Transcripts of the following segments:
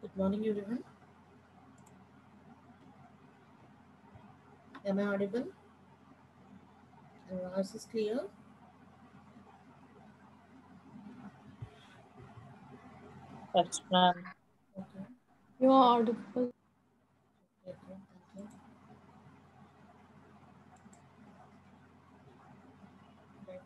Good morning, everyone. Am I audible? My voice is clear? Yes, ma'am. Okay. You are audible. Okay, thank you. Right.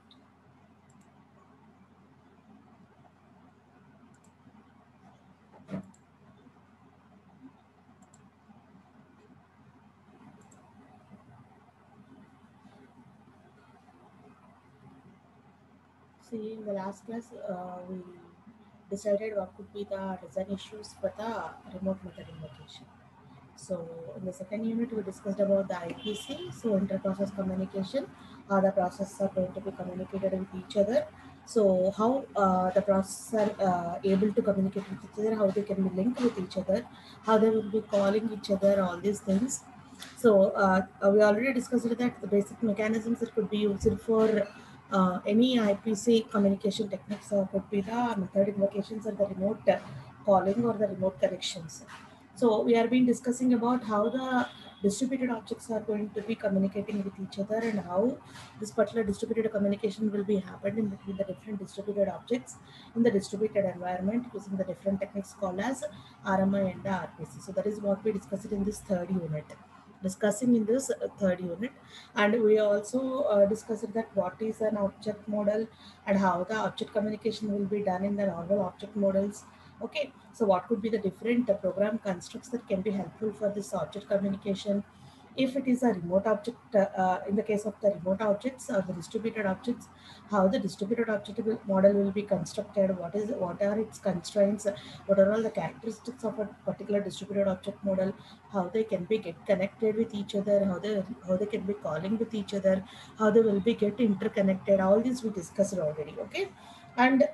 See, in the last class, uh, we decided what could be the design issues for the remote method invocation. So, in the second unit, we discussed about the IPC, so inter-process communication, how the processes are going to be communicated with each other. So, how uh, the processes are uh, able to communicate with each other, how they can be linked with each other, how they will be calling each other, all these things. So, uh, we already discussed that the basic mechanisms that could be used for uh, any IPC communication techniques or could be the method invocations or the remote uh, calling or the remote connections. So we are been discussing about how the distributed objects are going to be communicating with each other and how this particular distributed communication will be happening between the different distributed objects in the distributed environment using the different techniques called as RMI and the RPC. So that is what we discussed in this third unit discussing in this uh, third unit and we also uh, discussed that what is an object model and how the object communication will be done in the normal object models okay so what could be the different uh, program constructs that can be helpful for this object communication if it is a remote object uh, uh, in the case of the remote objects or the distributed objects how the distributed object will- model will be constructed what is what are its constraints what are all the characteristics of a particular distributed object model how they can be get connected with each other how they how they can be calling with each other how they will be get interconnected all these we discussed already okay and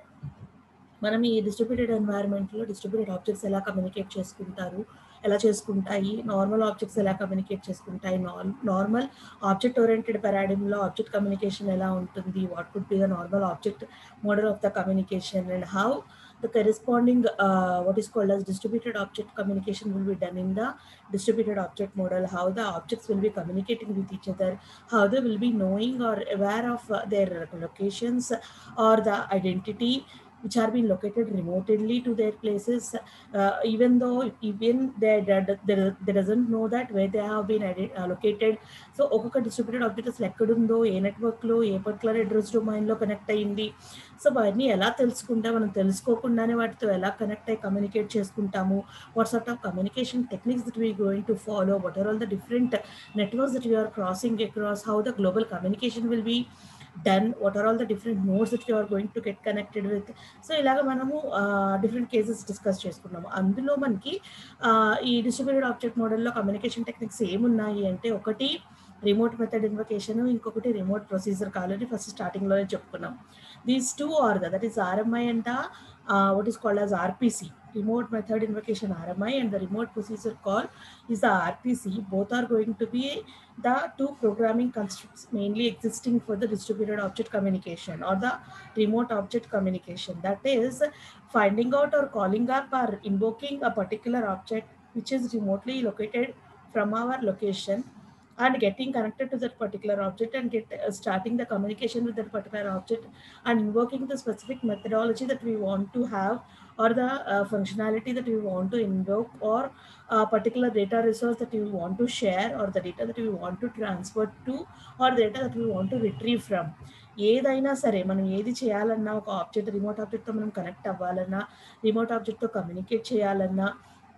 మనం ఈ distributed ఎన్వైరన్మెంట్లో distributed objects ఎలా communicate చేసుకుంటారు ఎలా చేసుకుంటాయి normal objects ఎలా communicate చేసుకుంటాయి normal object oriented పారాడిమ్లో ఆబ్జెక్ట్ కమ్యూనికేషన్ ఎలా ఉంటుంది what could be the normal object model of the communication and how the corresponding uh, what is called as distributed object communication will be done in the distributed object model how the objects will be communicating with each other how they will be knowing or aware of uh, their locations or the identity which are being located remotely to their places uh, even though even they, they, they, they doesn't know that where they have been ide- uh, located so ఒక్కొక్క distributed object అసలు ఎక్కడుందో ఏ నెట్వర్క్లో ఏ particular address డొమైన్లో connect అయ్యింది so అవన్నీ ఎలా తెలుసుకుంటే మనం తెలుసుకోకుండానే వాటితో ఎలా కనెక్ట్ అయ్యి కమ్యూనికేట్ చేసుకుంటాము what sort of communication techniques that we going to follow what are all the different networks that we are crossing across how the global communication will be done what are all the different notes that you are going to get connected with so ఇలాగ మనము different cases discuss చేసుకున్నాము అందులో మనకి ఆ, ఈ distributed object మోడల్లో communication techniques ఏమున్నాయి అంటే ఒకటి రిమోట్ మెథడ్ ఇన్వకేషన్ ఇంకొకటి రిమోట్ ప్రొసీజర్ కాల్ అని ఫస్ట్ స్టార్టింగ్లోనే చెప్పుకున్నాం these two are that is RMI అంట what is called as RPC remote method invocation RMI and the remote procedure call is the RPC. Both are going to be the two programming constructs mainly existing for the distributed object communication or the remote object communication. That is finding out or calling up or invoking a particular object which is remotely located from our location and getting connected to that particular object and get uh, starting the communication with that particular object and invoking the specific methodology that we want to have or the uh, functionality that we want to invoke or a particular data resource that we want to share or the data that we want to transfer to or data that we want to retrieve from ఏదైనా సరే మనం ఏది చేయాలన్నా ఒక object remote ఆబ్జెక్ట్తో మనం connect అవ్వాలన్నా remote ఆబ్జెక్ట్తో communicate చేయాలన్నా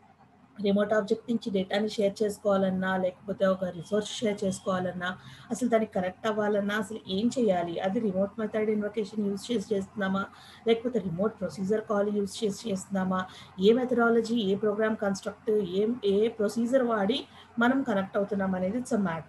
రిమోట్ ఆబ్జెక్ట్ నుంచి డేటాని షేర్ చేసుకోవాలన్నా లేకపోతే ఒక రిసోర్స్ షేర్ చేసుకోవాలన్నా అసలు దానికి కనెక్ట్ అవ్వాలన్నా అసలు ఏం చేయాలి అది రిమోట్ మెథడ్ ఇన్వకేషన్ యూజ్ చేసి చేస్తున్నామా లేకపోతే రిమోట్ ప్రొసీజర్ కాల్ యూజ్ చేసి చేస్తున్నామా ఏ మెథడాలజీ ఏ ప్రోగ్రామ్ కన్స్ట్రక్ట్ ఏం ఏ ప్రొసీజర్ వాడి మనం కనెక్ట్ అవుతున్నాం అనేది it's a matter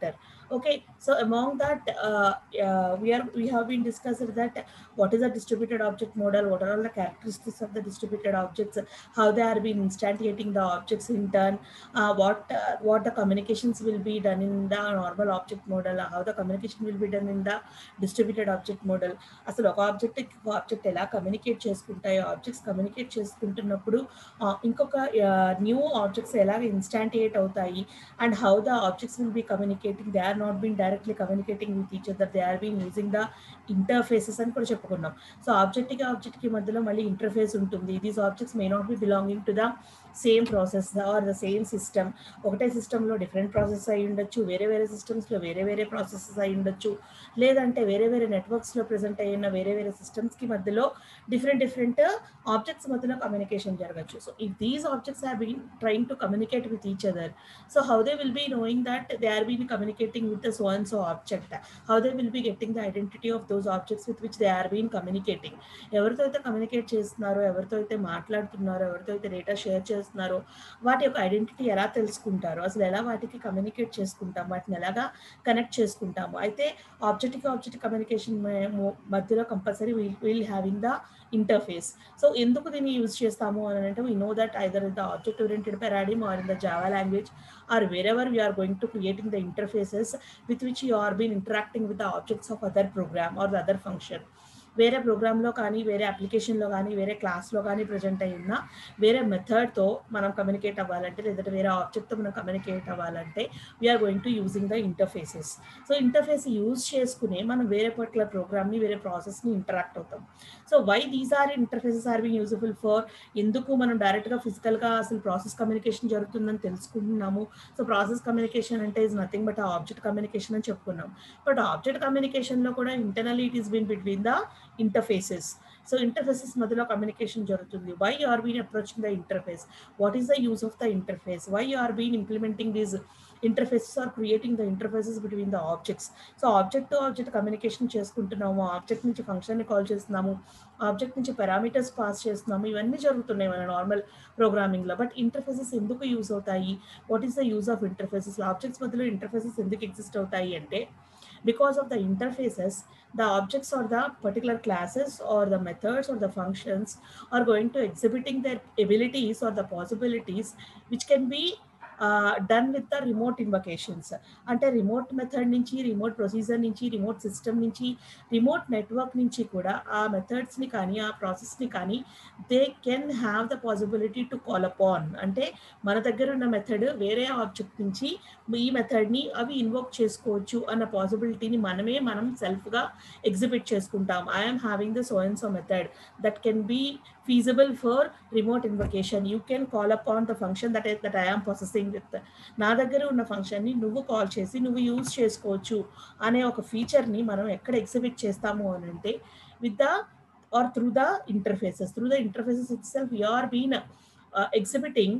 okay so among that uh, uh, we are we have been discussed that what is a distributed object model what are all the characteristics of the distributed objects how they are being instantiating the objects in turn uh, what uh, what the communications will be done in the normal object model uh, how the communication will be done in the distributed object model అసలు ఒక object ఒక object ఎలా communicate చేసుకుంటాయో objects communicate చేసుకుంటున్నప్పుడు uh, ఇంకొక new objects ఎలాగ instantiate అవుతాయి and how the objects will be communicating they are not been directly communicating with each other they are been using the interfaces అని కూడా చెప్పుకున్నాం సో ఆబ్జెక్ట్కి ఆబ్జెక్ట్కి మధ్యలో మళ్ళీ ఇంటర్ఫేస్ ఉంటుంది these objects may not be belonging to the same process or the same system ఒకటే సిస్టంలో different process అయి ఉండొచ్చు వేరే వేరే సిస్టమ్స్లో వేరే వేరే ప్రాసెసెస్ అయి ఉండొచ్చు లేదంటే వేరే వేరే నెట్వర్క్స్లో ప్రజెంట్ అయిన వేరే వేరే సిస్టమ్స్కి మధ్యలో డిఫరెంట్ డిఫరెంట్ ఆబ్జెక్ట్స్ మధ్యలో కమ్యూనికేషన్ జరగచ్చు so if these objects have been trying to communicate with each other so how they will be knowing that they are been communicating with the so and so object how they will be getting the identity of those objects with which they are been communicating ఎవరితో అయితే communicate చేస్తున్నారో ఎవరితో అయితే మాట్లాడుతున్నారో ఎవరితో అయితే data share చేస్తున్నారో వాటి యొక్క ఐడెంటిటీ ఎలా తెలుసుకుంటారో అసలు ఎలా వాటికి కమ్యూనికేట్ చేసుకుంటాం వాటిని ఎలాగా కనెక్ట్ చేసుకుంటాము అయితే ఆబ్జెక్ట్కి ఆబ్జెక్ట్ కమ్యూనికేషన్ మధ్యలో compulsory will will having the interface so ఎందుకు దీన్ని యూజ్ చేస్తాము అని అంటే we know that either in the object oriented paradigm or in the Java language or wherever we are going to creating the interfaces with which you are been interacting with the objects of other program or the other function. వేరే ప్రోగ్రాంలో కానీ వేరే అప్లికేషన్లో కానీ వేరే క్లాస్లో కానీ present అయి ఉన్న వేరే మెథడ్తో మనం కమ్యూనికేట్ అవ్వాలంటే లేదంటే వేరే ఆబ్జెక్ట్తో మనం కమ్యూనికేట్ అవ్వాలంటే we are going to using the interfaces so interface use చేసుకునే మనం వేరే పర్టికులర్ ప్రోగ్రామ్ని వేరే ప్రాసెస్ని ఇంటరాక్ట్ అవుతాం so why these are interfaces are be useful for ఎందుకు మనం డైరెక్ట్గా ఫిజికల్గా అసలు ప్రాసెస్ కమ్యూనికేషన్ జరుగుతుందని తెలుసుకుంటున్నాము సో ప్రాసెస్ కమ్యూనికేషన్ అంటే is nothing but object communication అని చెప్పుకున్నాం బట్ ఆబ్జెక్ట్ కమ్యూనికేషన్లో కూడా internal it is been between the interfaces so interfaces మధ్యలో కమ్యూనికేషన్ జరుగుతుంది why you are been approaching the interface what is the use of the interface why you are been implementing these interfaces or creating the interfaces between the objects so object to object communication చేసుకుంటున్నాము object నుంచి ఫంక్షన్ని call చేస్తున్నాము object నుంచి parameters pass చేస్తున్నాము ఇవన్నీ జరుగుతున్నాయి మన normal ప్రోగ్రామింగ్లో బట్ ఇంటర్ఫేసెస్ ఎందుకు యూస్ అవుతాయి what is the use of interfaces objects మధ్యలో ఇంటర్ఫేసెస్ ఎందుకు ఎగ్జిస్ట్ అవుతాయి అంటే because of the interfaces the objects or the particular classes or the methods or the functions are going to exhibiting their abilities or the possibilities which can be done with the remote invocations అంటే remote method నుంచి remote procedure నుంచి remote system నుంచి remote network నుంచి కూడా ఆ మెథడ్స్ని కానీ ఆ ప్రాసెస్ని కానీ they can have the possibility to call upon అంటే మన దగ్గర ఉన్న మెథడ్ వేరే ఆబ్జెక్ట్ నుంచి ఈ మెథడ్ని అవి ఇన్వోక్ చేసుకోవచ్చు అన్న పాసిబిలిటీని మనమే మనం సెల్ఫ్గా ఎగ్జిబిట్ చేసుకుంటాం I'm having the so and so method that can be feasible for remote invocation you can call upon the function that is that i am processing with నా దగ్గర ఉన్న ఫంక్షన్ని నువ్వు కాల్ చేసి నువ్వు యూజ్ చేసుకోవచ్చు అనే ఒక ఫీచర్ని మనం ఎక్కడ ఎగ్జిబిట్ చేస్తాము అని అంటే with the or through the interfaces through the interfaces itself you are been exhibiting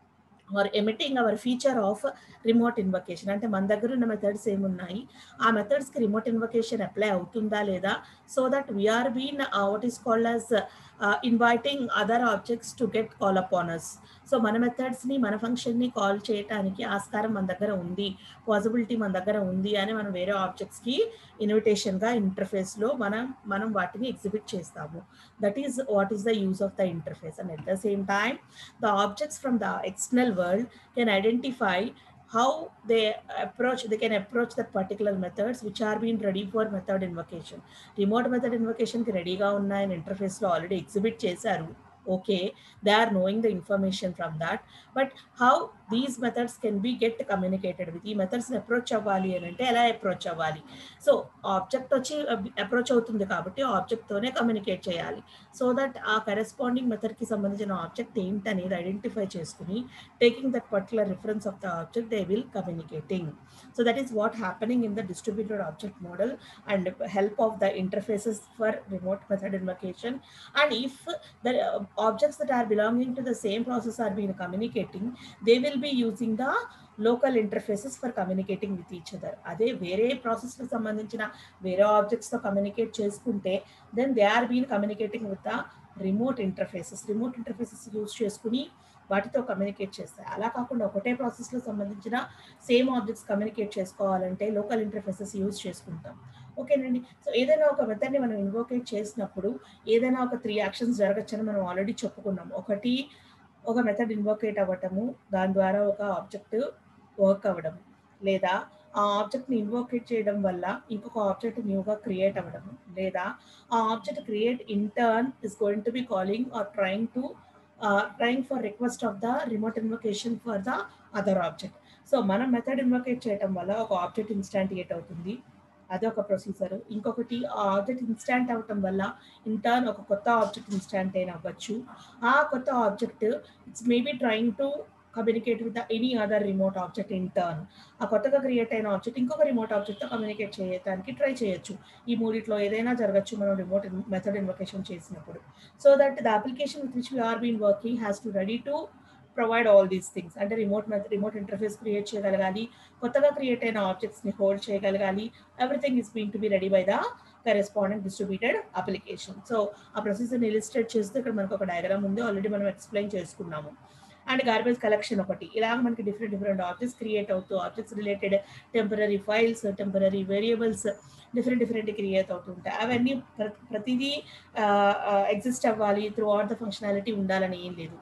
or emitting our feature of remote invocation అంటే మన దగ్గర ఉన్న మెథడ్స్ ఏమున్నాయి ఆ మెథడ్స్కి రిమోట్ ఇన్వకేషన్ అప్లై అవుతుందా లేదా so that we are been what is called as inviting other objects to get call upon us so మన మెథడ్స్ని మన ఫంక్షన్ని కాల్ చేయడానికి ఆస్కారం మన దగ్గర ఉంది పాసిబిలిటీ మన దగ్గర ఉంది అని మనం వేరే ఆబ్జెక్ట్స్కి ఇన్విటేషన్గా ఇంటర్ఫేస్లో మనం మనం వాటిని ఎగ్జిబిట్ చేస్తాము that is what is the use of the interface and at the same time the objects from the external world can identify how they approach they can approach that particular methods which are being ready for method invocation remote method invocation కి రెడీగా ఉన్నాయని interface లో already exhibit చేశారు okay they are knowing the information from that but how these methods can be get communicated with ఈ మెథడ్స్ని approach అవ్వాలి అని అంటే ఎలా అప్రోచ్ అవ్వాలి సో ఆబ్జెక్ట్ వచ్చి అప్రోచ్ అవుతుంది కాబట్టి ఆబ్జెక్ట్తోనే కమ్యూనికేట్ చేయాలి సో దట్ ఆ కరెస్పాండింగ్ మెథడ్కి సంబంధించిన ఆబ్జెక్ట్ ఏంటనేది ఐడెంటిఫై చేసుకుని taking that particular reference of the object they will communicating so that is what happening in the distributed object model and help of the interfaces for remote method invocation and if the objects that are belonging to the same process are being communicating, they will be using the local interfaces for communicating with each other అదే వేరే ప్రాసెస్కి సంబంధించిన వేరే ఆబ్జెక్ట్స్తో communicate చేసుకుంటే then they are been communicating with the remote interfaces remote interfaces use చేసుకుని వాటితో communicate చేస్తాయి అలా కాకుండా ఒకటే ప్రాసెస్లో సంబంధించిన సేమ్ ఆబ్జెక్ట్స్ కమ్యూనికేట్ చేసుకోవాలంటే లోకల్ ఇంటర్ఫేసెస్ యూజ్ చేసుకుంటాం ఓకేనండి సో ఏదైనా ఒక మెథడ్ని మనం ఇన్వోకేట్ చేసినప్పుడు ఏదైనా ఒక త్రీ యాక్షన్స్ జరగచ్చని మనం ఆల్రెడీ చెప్పుకున్నాం ఒకటి ఒక మెథడ్ ఇన్వోకేట్ అవ్వటము దాని ద్వారా ఒక ఆబ్జెక్ట్ వర్క్ అవ్వడం లేదా ఆ ఆబ్జెక్ట్ని ఇన్వోకేట్ చేయడం వల్ల ఇంకొక ఆబ్జెక్ట్ న్యూగా క్రియేట్ అవ్వడం లేదా ఆ object create in turn is going to be calling or trying to trying for request of the remote invocation for the other object so మనం మెథడ్ ఇన్వొకేట్ చేయడం వల్ల ఒక ఆబ్జెక్ట్ ఇన్స్టాంటియేట్ అవుతుంది అదొక ప్రొసీజర్ ఇంకొకటి ఆ ఆబ్జెక్ట్ ఇన్స్టాంట్ అవటం వల్ల ఇంటర్న్ ఒక కొత్త ఆబ్జెక్ట్ ఇన్స్టాంట్ అయిన అవ్వచ్చు ఆ కొత్త object it's maybe trying to communicate with any other remote object in turn ఆ కొత్తగా క్రియేట్ అయిన ఆబ్జెక్ట్ ఇంకొక రిమోట్ ఆబ్జెక్ట్తో కమ్యూనికేట్ చేయడానికి ట్రై చేయొచ్చు ఈ మూడిట్లో ఏదైనా జరగచ్చు మనం రిమోట్ మెథడ్ ఇన్వొకేషన్ చేసినప్పుడు so that the application with which we are been working has to ready to provide all these things అంటే remote method remote interface create చేయగలగాలి కొత్తగా క్రియేట్ అయిన ఆబ్జెక్ట్స్ని హోల్డ్ చేయగలగాలి everything is been to be ready by the corresponding distributed application so ఆ ప్రొసీజర్ని illustrate చేస్తే ఇక్కడ మనకు ఒక డయాగ్రామ్ ఉంది ఆల్రెడీ మనం ఎక్స్ప్లెయిన్ చేసుకున్నాము అండ్ గార్బేజ్ కలెక్షన్ ఒకటి ఇలా మనకి డిఫరెంట్ డిఫరెంట్ ఆబ్జెక్ట్స్ క్రియేట్ అవుతూ objects related temporary files temporary variables different different create అవుతుంటాయి అవన్నీ ప్రతిదీ ఎగ్జిస్ట్ అవ్వాలి త్రూ అవుట్ ద ఫంక్షనాలిటీ ఉండాలని ఏం లేదు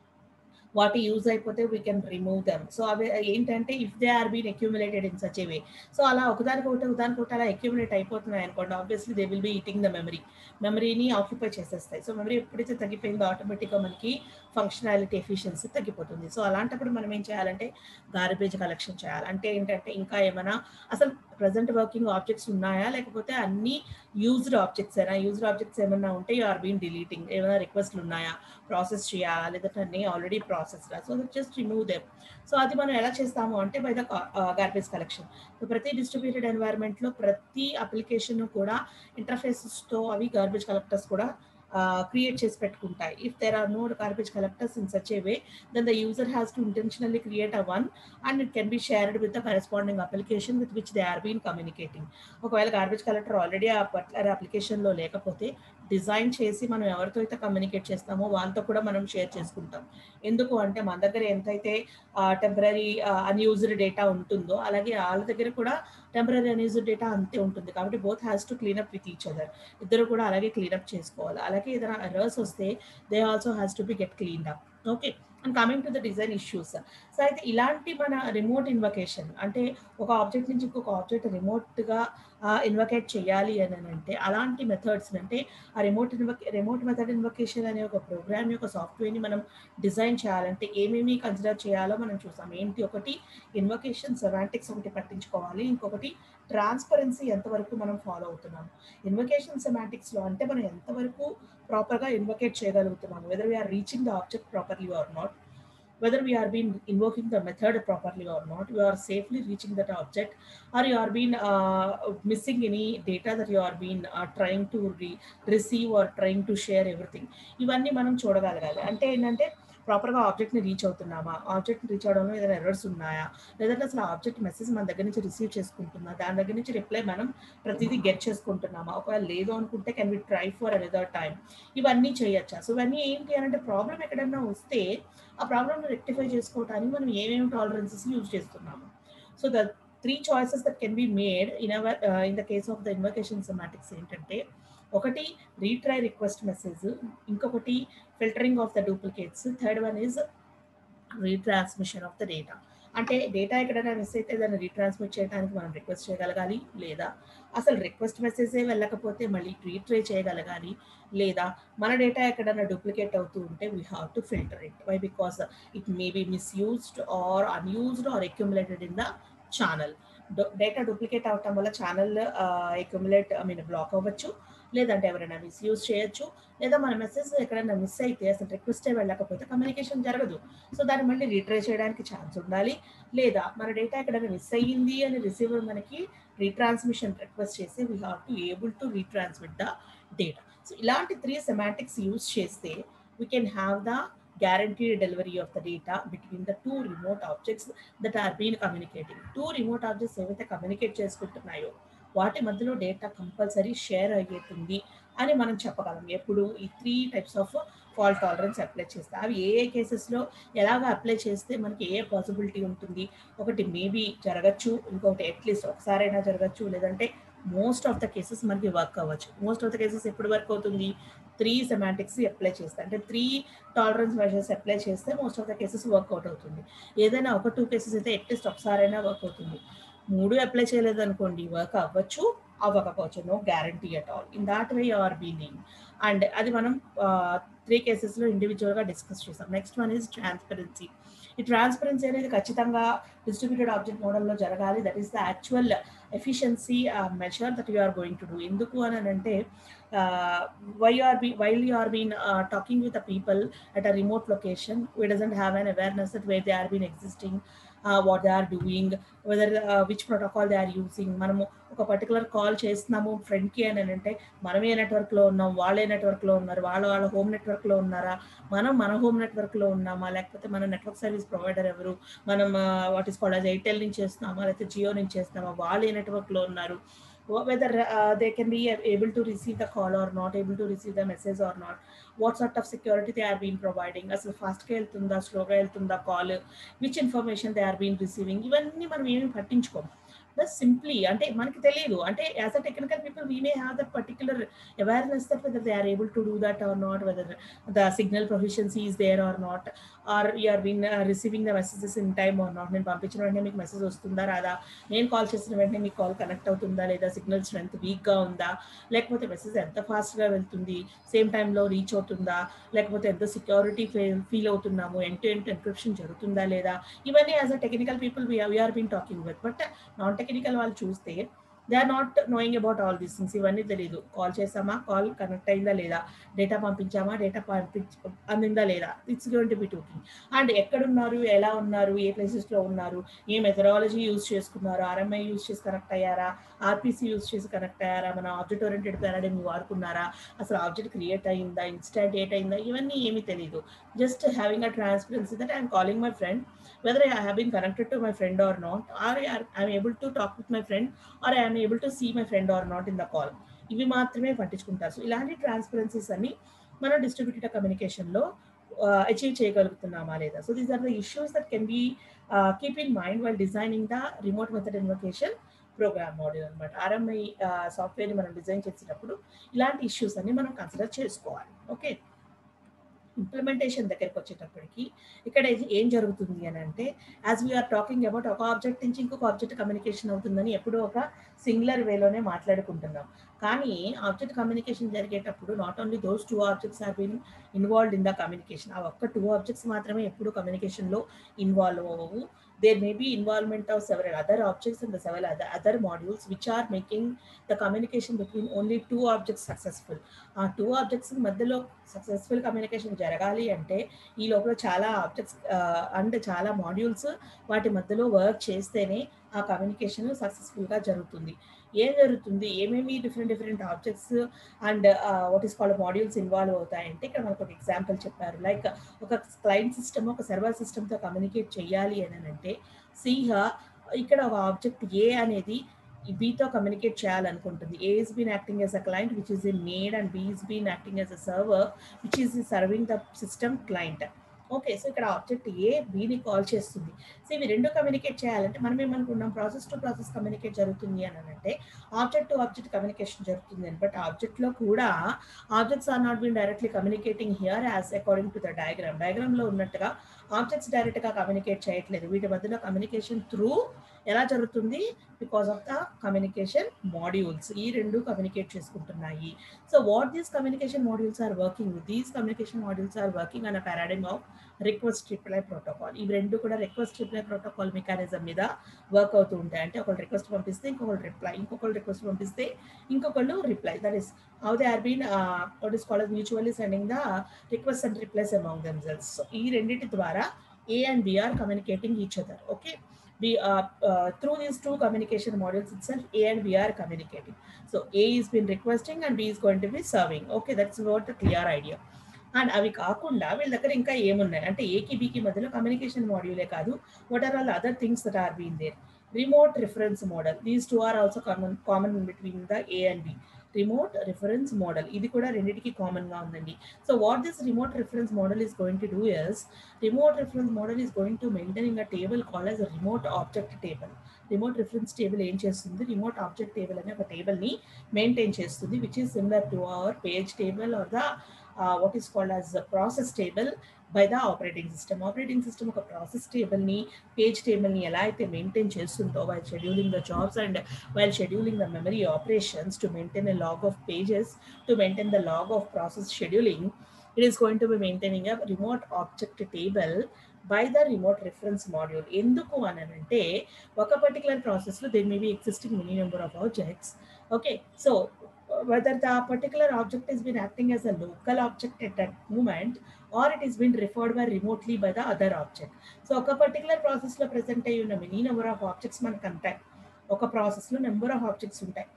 వాటి యూజ్ అయిపోతే we can remove them so అవి ఏంటంటే if they are been accumulated in such a way so అలా ఒకదానికి ఒకటి ఒకదానికి ఒకటి అలా అక్యూములేట్ అయిపోతున్నాయి అనుకోండి obviously they will be eating the memory మెమరీని ఆక్యుపై చేసేస్తాయి సో మెమరీ ఎప్పుడైతే తగ్గిపోయిందో ఆటోమేటిక్గా మనకి ఫంక్షనాలిటీ ఎఫిషియన్సీ తగ్గిపోతుంది సో అలాంటప్పుడు మనం ఏం చేయాలంటే గార్బేజ్ కలెక్షన్ చేయాలి అంటే ఏంటంటే ఇంకా ఏమైనా అసలు ప్రజెంట్ వర్కింగ్ ఆబ్జెక్ట్స్ ఉన్నాయా లేకపోతే అన్ని యూజ్డ్ ఆబ్జెక్ట్స్ అయినా యూజ్డ్ ఆబ్జెక్ట్స్ ఏమైనా ఉంటే యూ ఆర్ బీన్ డిలీటింగ్ ఏమైనా రిక్వెస్ట్లు ఉన్నాయా ప్రాసెస్ చేయాలా లేదంటే అన్ని already process so that just remove them so అది మనం ఎలా చేస్తాము అంటే by the garbage collection so ప్రతి డిస్ట్రిబ్యూటెడ్ ఎన్వైర్న్మెంట్లో ప్రతి అప్లికేషన్ కూడా ఇంటర్ఫేసెస్తో అవి గార్బేజ్ కలెక్టర్స్ కూడా క్రియేట్ చేసి పెట్టుకుంటాయి if there are no garbage collectors in such a way then the user has to intentionally create a one and it can be shared with the corresponding application with which they are been communicating ఒకవేళ garbage collector already ఆ particular అప్లికేషన్లో లేకపోతే design చేసి మనం ఎవరితో అయితే communicate చేస్తామో వాళ్ళతో కూడా మనం షేర్ చేసుకుంటాం ఎందుకు అంటే మన దగ్గర ఎంతైతే టెంపరీ అన్యూజ్డ్ డేటా ఉంటుందో అలాగే వాళ్ళ దగ్గర కూడా టెంపరీ అన్యూజ్డ్ డేటా అంతే ఉంటుంది కాబట్టి both has to clean up with each other ఇద్దరు కూడా అలాగే క్లీనప్ చేసుకోవాలి అలాగే ఏదైనా ఎర్రర్స్ వస్తే they also has to be get clean up okay and coming to the design issues so అయితే ఇలాంటి మన రిమోట్ ఇన్వకేషన్ అంటే ఒక ఆబ్జెక్ట్ నుంచి ఇంకొక ఆబ్జెక్ట్ రిమోట్గా ఇన్వకేట్ చేయాలి అని అంటే అలాంటి మెథడ్స్ అంటే ఆ remote invoke remote method invocation అనే ఒక ప్రోగ్రామ్ యొక్క సాఫ్ట్వేర్ని మనం డిజైన్ చేయాలంటే ఏమేమి కన్సిడర్ చేయాలో మనం చూసాం ఏంటి ఒకటి ఇన్వకేషన్ సెమాంటిక్స్ ఒకటి పట్టించుకోవాలి ఇంకొకటి ట్రాన్స్పరెన్సీ ఎంతవరకు మనం ఫాలో అవుతున్నాము ఇన్వకేషన్ సెమాంటిక్స్లో అంటే మనం ఎంతవరకు ప్రాపర్గా ఇన్వకేట్ చేయగలుగుతున్నాము whether we are reaching the object properly or not whether we are been invoking the method properly or not we are safely reaching that object or you are been uh, missing any data that you are been uh, trying to re- receive or trying to share everything ఇవన్నీ మనం చూడగలగాలి అంటే ఏంటంటే ప్రాపర్గా ఆబ్జెక్ట్ని reach అవుతున్నామా ఆబ్జెక్ట్ని reach అవడంలో ఏదైనా errors ఉన్నాయా లేదంటే అసలు object message మన దగ్గర నుంచి రిసీవ్ చేసుకుంటున్నా దాని దగ్గర నుంచి రిప్లై మనం ప్రతిదీ గెట్ చేసుకుంటున్నామా ఒకవేళ లేదు అనుకుంటే can we try for another time ఇవన్నీ చేయొచ్చా సో ఇవన్నీ ఏంటి అని అంటే ప్రాబ్లం ఎక్కడన్నా వస్తే ఆ ప్రాబ్లమ్ని రెక్టిఫై చేసుకోవడానికి మనం ఏమేమి టాలరెన్సెస్ యూజ్ చేస్తున్నాము so the three choices that can be made in our in the case of the invocation semantics ఏంటంటే ఒకటి రీట్రై రిక్వెస్ట్ మెసేజ్ ఇంకొకటి filtering of the duplicates third one is retransmission of the data అంటే data ఎక్కడైనా miss అయితే దాన్ని retransmit చేయడానికి మనం request చేయగలగాలి లేదా అసలు రిక్వెస్ట్ మెసేజే వెళ్ళకపోతే మళ్ళీ రీట్రై చేయగలగాలి లేదా మన డేటా ఎక్కడైనా డూప్లికేట్ అవుతూ ఉంటే we have to filter it why because it may be misused or unused or accumulated in the channel data duplicate అవటం వల్ల channel accumulate I mean block అవ్వచ్చు లేదంటే ఎవరైనా మిస్యూజ్ చేయొచ్చు లేదా మన మెసేజ్ ఎక్కడైనా మిస్ అయితే అసలు రిక్వెస్టే వెళ్ళకపోతే కమ్యూనికేషన్ జరగదు సో దాన్ని మళ్ళీ రీట్రై చేయడానికి ఛాన్స్ ఉండాలి లేదా మన డేటా ఎక్కడైనా మిస్ అయ్యింది అని రిసీవర్ మనకి రీట్రాన్స్మిషన్ రిక్వెస్ట్ చేసి we have to able to retransmit the data so ఇలాంటి త్రీ సెమాటిక్స్ యూజ్ చేస్తే we can have the guaranteed delivery of the data between the two remote objects that are being communicating. Two remote objects ఏవైతే communicate చేసుకుంటున్నాయో వాటి మధ్యలో data compulsory share అయ్యేతుంది అని మనం చెప్పగలం ఎప్పుడు ఈ three types of fault tolerance apply చేస్తే అవి ఏ ఏ కేసెస్లో ఎలాగ అప్లై చేస్తే మనకి ఏ పాసిబిలిటీ ఉంటుంది ఒకటి మేబీ జరగచ్చు ఇంకొకటి అట్లీస్ట్ ఒకసారైనా జరగచ్చు లేదంటే మోస్ట్ ఆఫ్ ద కేసెస్ మనకి వర్క్ అవ్వచ్చు మోస్ట్ ఆఫ్ ద కేసెస్ ఎప్పుడు వర్క్ అవుతుంది త్రీ సెమాటిక్స్ అప్లై చేస్తే అంటే త్రీ టాలరెన్స్ మెజర్స్ అప్లై చేస్తే most of the cases work out అవుతుంది ఏదైనా ఒక టూ కేసెస్ అయితే అట్లీస్ట్ ఒకసారైనా వర్క్ అవుతుంది మూడు అప్లై చేయలేదు అనుకోండి వర్క్ అవ్వచ్చు అవ్వకపోవచ్చు no guarantee at all in that way are being and అది మనం త్రీ కేసెస్లో ఇండివిజువల్గా డిస్కస్ చేస్తాం నెక్స్ట్ వన్ ఈజ్ ట్రాన్స్పరెన్సీ ఈ ట్రాన్స్పరెన్సీ అనేది ఖచ్చితంగా డిస్ట్రిబ్యూటెడ్ ఆబ్జెక్ట్ మోడల్లో జరగాలి that is the actual efficiency measure that you are going to do ఎందుకు అని అంటే why are be while you are been talking with the people at a remote location we doesn't have an awareness that way they are been existing what they are doing whether which protocol they are using మనము ఒక particular call చేస్తున్నాము ఫ్రెండ్కి అని అంటే మనం ఏ నెట్వర్క్లో ఉన్నాం వాళ్ళే నెట్వర్క్లో ఉన్నారు వాళ్ళ వాళ్ళ హోమ్ నెట్వర్క్లో ఉన్నారా మనం మన హోమ్ నెట్వర్క్లో ఉన్నామా లేకపోతే మన నెట్వర్క్ సర్వీస్ ప్రొవైడర్ ఎవరు మనం వాట్ ఈస్ కాల్డ్ ఎయిర్టెల్ నుంచి చేస్తున్నామా లేకపోతే జియో నుంచి చేస్తున్నామా వాళ్ళు ఏ నెట్వర్క్లో ఉన్నారు whether uh, they can be able to receive the call or not able to receive the message or not what sort of security they are being providing అసలు ఫాస్ట్గా వెళ్తుందా స్లోగా వెళ్తుందా call which information they are been receiving ఇవన్నీ మనం ఏమి పట్టించుకోం but simply అంటే మనకి తెలియదు అంటే as a technical people we may have that particular awareness that whether they are able to do that or not whether the signal proficiency is there or not or are been receiving the messages in time or not నేను పంపించిన వెంటనే మీకు message వస్తుందా రాదా నేను call చేసిన వెంటనే మీకు కాల్ కనెక్ట్ అవుతుందా లేదా సిగ్నల్ స్ట్రెంత్ వీక్గా ఉందా లేకపోతే మెసేజ్ ఎంత ఫాస్ట్గా వెళ్తుంది సేమ్ టైంలో రీచ్ అవుతుందా లేకపోతే ఎంత సెక్యూరిటీ ఫీల్ అవుతున్నాము ఎంటు ఎంటు ఎన్క్రిప్షన్ జరుగుతుందా లేదా ఇవన్నీ as a technical people we are been talking with but non technical వాళ్ళు చూస్తే they are not knowing about all these things ఇవన్నీ తెలియదు కాల్ చేసామా కాల్ కనెక్ట్ అయిందా లేదా డేటా పంపించామా డేటా పంపించ అందిందా లేదా it's going to be talking and ఎక్కడున్నారు ఎలా ఉన్నారు ఏ ప్లేసెస్లో ఉన్నారు ఏ మెథడాలజీ యూజ్ చేసుకున్నారు ఆర్ఎంఐ యూజ్ చేసి కనెక్ట్ అయ్యారా ఆర్పిసి యూజ్ చేసి కనెక్ట్ అయ్యారా మన ఆబ్జెక్ట్ ఓరియంటెడ్ పారాడైమ్ వాడుకున్నారా అసలు ఆబ్జెక్ట్ క్రియేట్ అయిందా ఇన్స్టాంట్ అయిందా ఇవన్నీ ఏమీ తెలియదు just having a transparency that I'm calling my friend whether I have been connected to my friend or not, or I am able to talk with my friend, or I am able to see my friend or not in the call. ఇవి మాత్రమే పట్టించుకుంటారు so ఇలాంటి ట్రాన్స్పరెన్సీస్ అన్ని మనం distributed కమ్యూనికేషన్లో achieve చేయగలుగుతున్నామా లేదా so these are the issues that can be keep in mind while designing the remote method invocation program model అనమాట ఆర్ఎంఐ సాఫ్ట్వేర్ని మనం డిజైన్ చేసేటప్పుడు ఇలాంటి ఇష్యూస్ అన్ని మనం కన్సిడర్ చేసుకోవాలి ఓకే ఇంప్లిమెంటేషన్ దగ్గరికి వచ్చేటప్పటికి ఇక్కడ ఏం జరుగుతుంది అని అంటే యాజ్ వీఆర్ టాకింగ్ అబౌట్ ఒక ఆబ్జెక్ట్ నుంచి ఇంకొక ఆబ్జెక్ట్ కమ్యూనికేషన్ అవుతుందని ఎప్పుడూ ఒక సింగులర్ వేలోనే మాట్లాడుకుంటున్నాం కానీ ఆబ్జెక్ట్ కమ్యూనికేషన్ జరిగేటప్పుడు not only those two objects are been involved in the communication ఆ ఒక్క టూ ఆబ్జెక్ట్స్ మాత్రమే ఎప్పుడు కమ్యూనికేషన్లో ఇన్వాల్వ్ అవ్వవు there may be involvement of several other objects and the several other, other modules which are making the communication between only two objects successful. ఆ two objects మధ్యలో successful communication జరగాలి అంటే ఈ లోపల చాలా ఆబ్జెక్ట్స్ అండ్ చాలా modules వాటి మధ్యలో వర్క్ చేస్తేనే ఆ కమ్యూనికేషన్ సక్సెస్ఫుల్గా జరుగుతుంది ఏం జరుగుతుంది ఏమేమి different different objects and what is called modules involve అవుతాయంటే ఇక్కడ మనకు ఒక ఎగ్జాంపుల్ చెప్పారు లైక్ ఒక క్లయింట్ సిస్టమ్ ఒక సర్వర్ సిస్టమ్తో కమ్యూనికేట్ చేయాలి అని అంటే సీహ ఇక్కడ ఒక ఆబ్జెక్ట్ ఏ అనేది బీతో కమ్యూనికేట్ చేయాలనుకుంటుంది A is been acting as a client which is in need and B is been acting as a server which is serving the system client okay so ఇక్కడ ఆబ్జెక్ట్ ఏ బీని కాల్ చేస్తుంది so ఇవి రెండు communicate చేయాలంటే మనం ఏమనుకున్నాం process to process communicate జరుగుతుంది అని అంటే ఆబ్జెక్ట్ టు ఆబ్జెక్ట్ కమ్యూనికేషన్ జరుగుతుంది అని బట్ ఆబ్జెక్ట్లో కూడా objects are not been directly communicating here as according to the diagram డయాగ్రామ్లో ఉన్నట్టుగా ఆబ్జెక్ట్స్ డైరెక్ట్గా కమ్యూనికేట్ చేయట్లేదు వీటి మధ్యలో కమ్యూనికేషన్ త్రూ ఎలా జరుగుతుంది because of the communication modules ఈ రెండు కమ్యూనికేట్ చేసుకుంటున్నాయి so what these communication modules are working with these communication modules are working on a paradigm of request reply protocol ఇవి రెండు కూడా రిక్వెస్ట్ రిప్లై ప్రోటోకాల్ మెకానిజం మీద work అవుతూ ఉంటాయి అంటే ఒకళ్ళు రిక్వెస్ట్ పంపిస్తే ఇంకొకళ్ళు రిప్లై ఇంకొకళ్ళు రిక్వెస్ట్ పంపిస్తే ఇంకొకళ్ళు reply that is how they are been what is called mutually sending the request and replies among themselves so ఈ రెండింటి ద్వారా A and B are communicating each other okay we uh, uh, through these two communication modules itself a and b are communicating so a is been requesting and b is going to be serving okay that's what the clear idea and అవి కాకుండా వీళ్ళ దగ్గర ఇంకా ఏమున్నాయి అంటే ఏకి బీకి మధ్యలో కమ్యూనికేషన్ మాడ్యూలే కాదు what are all other things that are been there remote reference model these two are also common common between the A and B remote reference model ఇది కూడా రెండింటికి కామన్ గా ఉందండి so what this remote reference model is going to do is remote reference model is going to maintaining a table call as remote object table remote reference table ఏం చేస్తుంది remote object table అనే ఒక table ని maintain చేస్తుంది which is similar to our page table or the what is called as process table by the operating system operating system ఒక process టేబుల్ని page టేబుల్ని ఎలా అయితే మెయింటైన్ చేస్తుందో while scheduling the jobs and while scheduling the memory operations to maintain a log of pages to maintain the log of process scheduling it is going to be maintaining a remote object table by the remote reference module ఎందుకు అని అంటే ఒక particular ప్రాసెస్లో there may be existing many number of objects okay so whether the particular object has been acting as a local object at that moment or it is been referred by remotely by the other object. So ఒక particular ప్రాసెస్లో present అయ్యి ఉన్న many number of objects మనకు ఉంటాయి ఒక ప్రాసెస్లో number of objects ఉంటాయి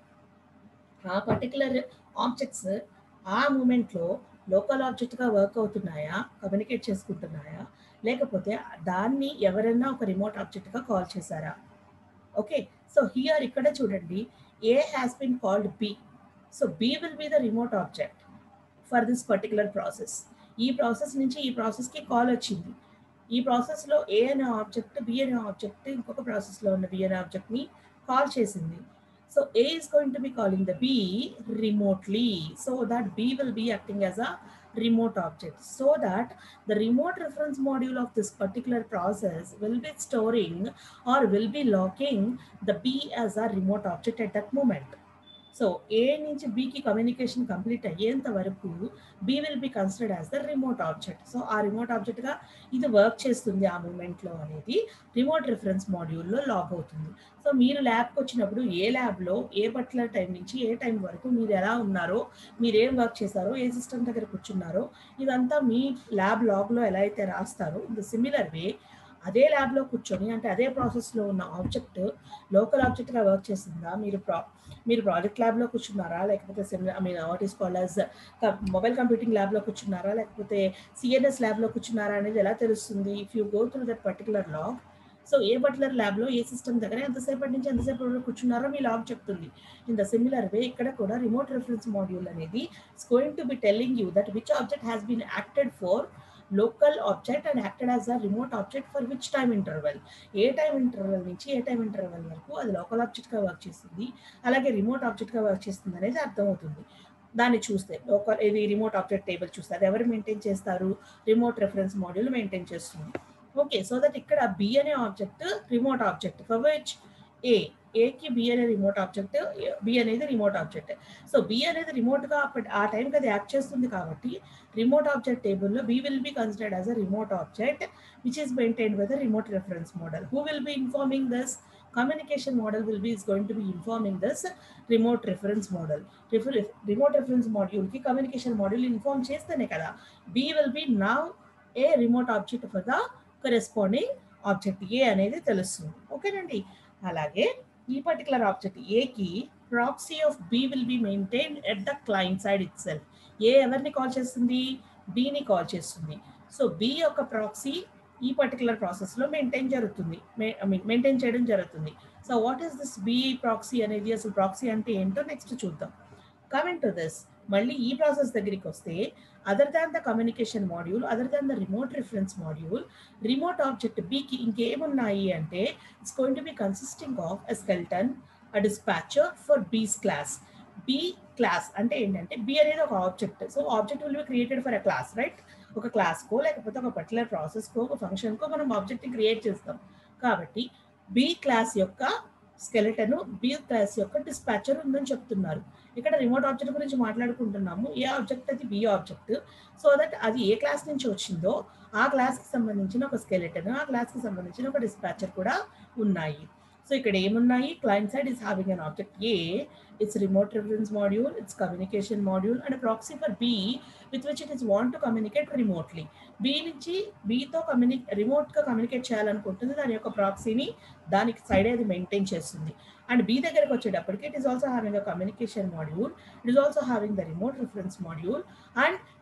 ఆ పర్టికులర్ ఆబ్జెక్ట్స్ ఆ మూమెంట్లో లోకల్ ఆబ్జెక్ట్గా వర్క్ అవుతున్నాయా కమ్యూనికేట్ చేసుకుంటున్నాయా లేకపోతే దాన్ని ఎవరైనా ఒక రిమోట్ ఆబ్జెక్ట్గా కాల్ చేశారా ఓకే సో హియర్ ఇక్కడ చూడండి A has been called B so B will be the remote object for this particular process ఈ ప్రాసెస్ నుంచి ఈ ప్రాసెస్కి కాల్ వచ్చింది ఈ ప్రాసెస్లో ఏ అనే ఆబ్జెక్ట్ బి అనే ఆబ్జెక్ట్ ఇంకొక ప్రాసెస్లో ఉన్న బి అనే ఆబ్జెక్ట్ని కాల్ చేసింది so A is going to be calling the B remotely so that B will be acting as a remote object so that the remote reference module of this particular process will be storing or will be locking the B as a remote object at that moment. So A నుంచి బికి communication complete అయ్యేంత వరకు B will be considered as the remote object so ఆ remote ఆబ్జెక్ట్గా ఇది work చేస్తుంది ఆ మూమెంట్లో అనేది రిమోట్ రిఫరెన్స్ మాడ్యూల్లో లాగ్ అవుతుంది సో మీరు ల్యాబ్కి వచ్చినప్పుడు ఏ ల్యాబ్లో ఏ పర్టికులర్ టైం నుంచి ఏ టైం వరకు మీరు ఎలా ఉన్నారో మీరు ఏం వర్క్ చేశారో ఏ సిస్టమ్ దగ్గర కూర్చున్నారో ఇదంతా మీ ల్యాబ్ లాగ్లో ఎలా అయితే రాస్తారో ద సిమిలర్ వే అదే ల్యాబ్లో కూర్చొని అంటే అదే ప్రాసెస్లో ఉన్న ఆబ్జెక్ట్ లోకల్ ఆబ్జెక్ట్గా వర్క్ చేసిందా మీరు ప్రా మీరు ప్రాజెక్ట్ ల్యాబ్లో కూర్చున్నారా లేకపోతే similar I mean what is called as mobile computing ల్యాబ్లో కూర్చున్నారా లేకపోతే సిఎన్ఎస్ ల్యాబ్లో కూర్చున్నారా అనేది ఎలా తెలుస్తుంది if you go through that particular log so ఏ పర్టికులర్ ల్యాబ్లో ఏ సిస్టమ్ దగ్గర ఎంతసేపటి నుంచి ఎంతసేపు వరకు కూర్చున్నారో మీ లాగ్ చెప్తుంది ఇన్ ద సిమిలర్ వే ఇక్కడ కూడా రిమోట్ రిఫరెన్స్ మాడ్యూల్ అనేది it's going to be telling you that which object has been acted for local object and acted as a remote object for which time interval ఏ time interval నుంచి ఏ time interval వరకు అది local ఆబ్జెక్ట్గా work చేస్తుంది అలాగే remote ఆబ్జెక్ట్గా work చేస్తుంది అనేది అర్థమవుతుంది దాన్ని చూస్తే లోకల్ ఇది రిమోట్ ఆబ్జెక్ట్ టేబుల్ చూస్తే అది ఎవరు మెయింటైన్ చేస్తారు రిమోట్ రెఫరెన్స్ మాడ్యూల్ మెయింటైన్ చేస్తుంది ఓకే సో దట్ ఇక్కడ బి అనే object remote object for which A ఏకి బి అనే రిమోట్ ఆబ్జెక్ట్ బి అనేది రిమోట్ ఆబ్జెక్ట్ సో బి అనేది రిమోట్గా ఆ టైంకి అది యాక్ట్ చేస్తుంది కాబట్టి రిమోట్ ఆబ్జెక్ట్ టేబుల్లో B will be considered as a remote object which is maintained with remote reference model who will be informing this communication model will be is going to be informing this remote reference model Refer, remote reference module ki communication module inform చేస్తేనే కదా b will be now a remote object for the corresponding object a అనేది తెలుస్తుంది ఓకేనండి అలాగే ఈ particular object ఏకి proxy of B will be maintain at the client side itself A ఎవరిని call చేస్తుంది బిని కాల్ చేస్తుంది సో బి యొక్క ప్రాక్సీ ఈ పర్టికులర్ ప్రాసెస్లో మెయింటైన్ జరుగుతుంది ఐ మీన్ మెయింటైన్ చేయడం జరుగుతుంది so what is this B proxy అనేది అసలు ప్రాక్సీ అంటే ఏంటో నెక్స్ట్ చూద్దాం కమింగ్ టు దిస్ మళ్ళీ ఈ ప్రాసెస్ దగ్గరికి వస్తే other than the communication module other than the remote reference module remote object బికి ఇంకేమున్నాయి అంటే it's going to be consisting of a skeleton a dispatcher for B's class B class అంటే ఏంటంటే B అనేది ఒక object so object will be created for a class right ఒక క్లాస్కో లేకపోతే ఒక పర్టికులర్ ప్రాసెస్కో ఒక ఫంక్షన్కో మనం ఆబ్జెక్ట్ని క్రియేట్ చేస్తాం కాబట్టి బి క్లాస్ యొక్క స్కెలెటన్ బి క్లాస్ యొక్క డిస్పాచర్ ఉందని చెప్తున్నారు ఇక్కడ రిమోట్ ఆబ్జెక్ట్ గురించి మాట్లాడుకుంటున్నాము ఏ ఆబ్జెక్ట్ అది బి ఆబ్జెక్ట్ సో దట్ అది ఏ క్లాస్ నుంచి వచ్చిందో ఆ క్లాస్కి సంబంధించిన ఒక స్కెలెటన్ ఆ క్లాస్కి సంబంధించిన ఒక డిస్పాచర్ కూడా ఉన్నాయి సో ఇక్కడ ఏమున్నాయి client side is having an object A it's remote reference module it's communication module and proxy for B with which it is want to communicate remotely B నుంచి బీతో కమ్యూని రిమోట్గా కమ్యూనికేట్ చేయాలనుకుంటుంది దాని యొక్క ప్రాక్సీని దానికి సైడ్ అది మెయింటైన్ చేస్తుంది అండ్ బి దగ్గరకు వచ్చేటప్పటికి it is also having a communication module it is also having the remote reference module and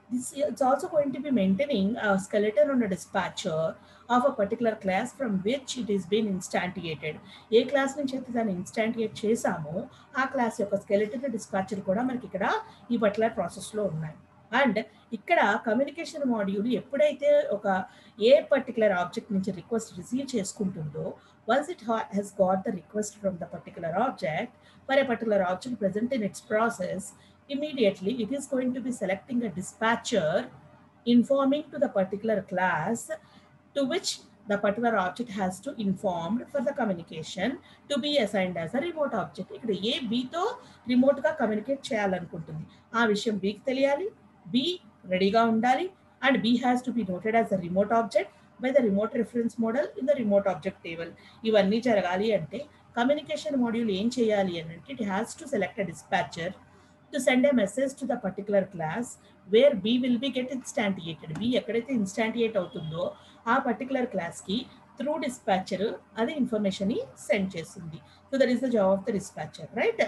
this it's also going to be maintaining a skeleton on a dispatcher of a particular class from which it is been instantiated A class నుంచి అయితే దాన్ని ఇన్స్టాంటియేట్ చేసామో ఆ class యొక్క skeleton dispatcher కూడా మనకి ఇక్కడ ఈ పర్టికులర్ ప్రాసెస్లో ఉన్నాయి అండ్ ఇక్కడ కమ్యూనికేషన్ మాడ్యూల్ ఎప్పుడైతే ఒక ఏ పర్టికులర్ ఆబ్జెక్ట్ నుంచి రిక్వెస్ట్ రిసీవ్ చేసుకుంటుందో once it has got the request from the particular object for a particular object present in its process immediately it is going to be selecting a dispatcher informing to the particular class to which the particular object has to informed for the communication to be assigned as a remote object ఇక్కడ ఏ బీతో రిమోట్గా communicate చేయాలనుకుంటుంది ఆ విషయం బీకి తెలియాలి B రెడీగా ఉండాలి and B has to be noted as a remote object by the remote reference model in the remote object table ఇవన్నీ జరగాలి అంటే కమ్యూనికేషన్ మాడ్యూల్ ఏం చేయాలి అని అంటే it has to select a dispatcher to send a message to the particular class where B will be get instantiated B ఎక్కడైతే instantiate అవుతుందో ఆ పర్టికులర్ క్లాస్కి త్రూ డిస్పాచర్ అది ఇన్ఫర్మేషన్ని సెండ్ చేస్తుంది so that is the job of the dispatcher right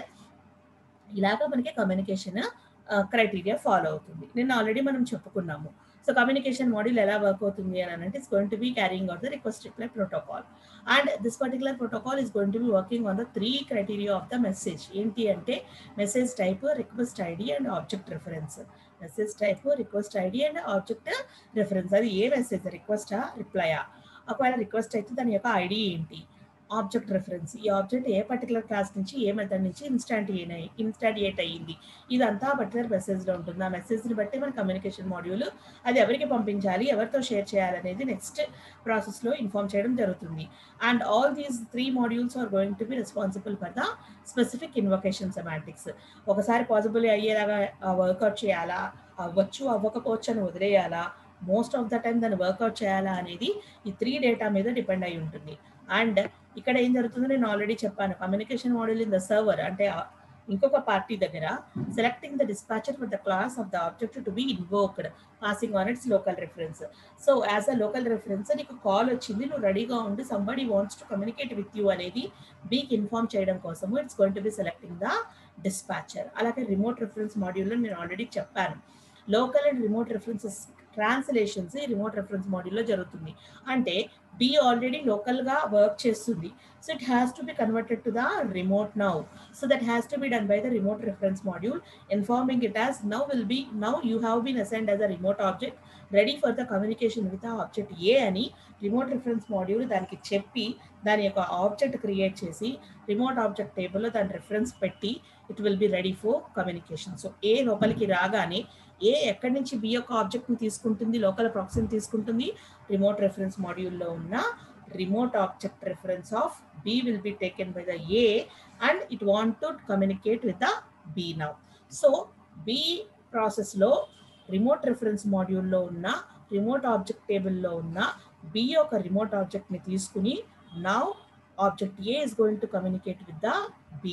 ఇలాగా మనకి communication criteria follow అవుతుంది నిన్న ఆల్రెడీ మనం చెప్పుకున్నాము సో కమ్యూనికేషన్ మాడ్యూల్ ఎలా వర్క్ అవుతుంది అని అంటే it's going to be carrying out the request reply protocol and this particular protocol is going to be working on the three criteria of the message ఏంటి అంటే message type request ID and object reference message type request ID and object reference అది ఏ message రిక్వెస్టా రిప్లయా ఒకవేళ request అయితే దాని యొక్క ID ఏంటి object reference ఈ ఆబ్జెక్ట్ ఏ పర్టికులర్ క్లాస్ నుంచి ఏ మెథడ్ నుంచి ఇన్స్టాంట్ ఇన్స్టాంటియేట్ అయ్యింది ఇదంతా పర్టికులర్ మెసేజ్లో ఉంటుంది ఆ మెసేజ్ని బట్టి మన కమ్యూనికేషన్ మాడ్యూల్ అది ఎవరికి పంపించాలి ఎవరితో షేర్ చేయాలనేది నెక్స్ట్ ప్రాసెస్లో ఇన్ఫార్మ్ చేయడం జరుగుతుంది and all these three modules are going to be responsible for the specific invocation semantics ఒకసారి పాసిబుల్ అయ్యేలాగా వర్కౌట్ చేయాలా అవ్వచ్చు అవ్వకపోవచ్చు అని వదిలేయాలా మోస్ట్ ఆఫ్ ద టైం దాన్ని వర్కౌట్ చేయాలా అనేది ఈ త్రీ డేటా మీద డిపెండ్ అయి ఉంటుంది అండ్ ఇక్కడ ఏం జరుగుతుందో నేను ఆల్రెడీ చెప్పాను communication model in the server అంటే ఇంకొక పార్టీ దగ్గర selecting the dispatcher for the class of the object to be invoked passing on its local reference so as a local reference నీకు కాల్ వచ్చింది నువ్వు రెడీగా ఉండి somebody wants to communicate with you అనేది బీకి ఇన్ఫార్మ్ చేయడం కోసము it's going to be selecting the dispatcher అలాగే రిమోట్ రిఫరెన్స్ మాడ్యూల్లో నేను ఆల్రెడీ చెప్పాను local and remote references translations ఈ రిమోట్ రిఫరెన్స్ మాడ్యూల్లో జరుగుతుంది అంటే బి ఆల్రెడీ లోకల్గా వర్క్ చేస్తుంది so it has to be converted to the remote now so that has to be done by the remote reference module informing it as now will be now you have been assigned as a remote object ready for the communication with object A అని remote reference module దానికి చెప్పి దాని యొక్క object create చేసి remote object టేబుల్లో దాని reference పెట్టి it will be ready for communication so A లోపలికి రాగానే ఏ ఎక్కడి నుంచి బి యొక్క ఆబ్జెక్ట్ని తీసుకుంటుంది లోకల్ ప్రాక్సిని తీసుకుంటుంది రిమోట్ రెఫరెన్స్ మాడ్యూల్లో ఉన్న remote object reference of B will be taken by the A and it want to communicate with the B now so B ప్రాసెస్లో రిమోట్ రెఫరెన్స్ మాడ్యూల్లో ఉన్న రిమోట్ ఆబ్జెక్ట్ టేబుల్లో ఉన్న బి యొక్క రిమోట్ ఆబ్జెక్ట్ని తీసుకుని now object A is going to communicate with the B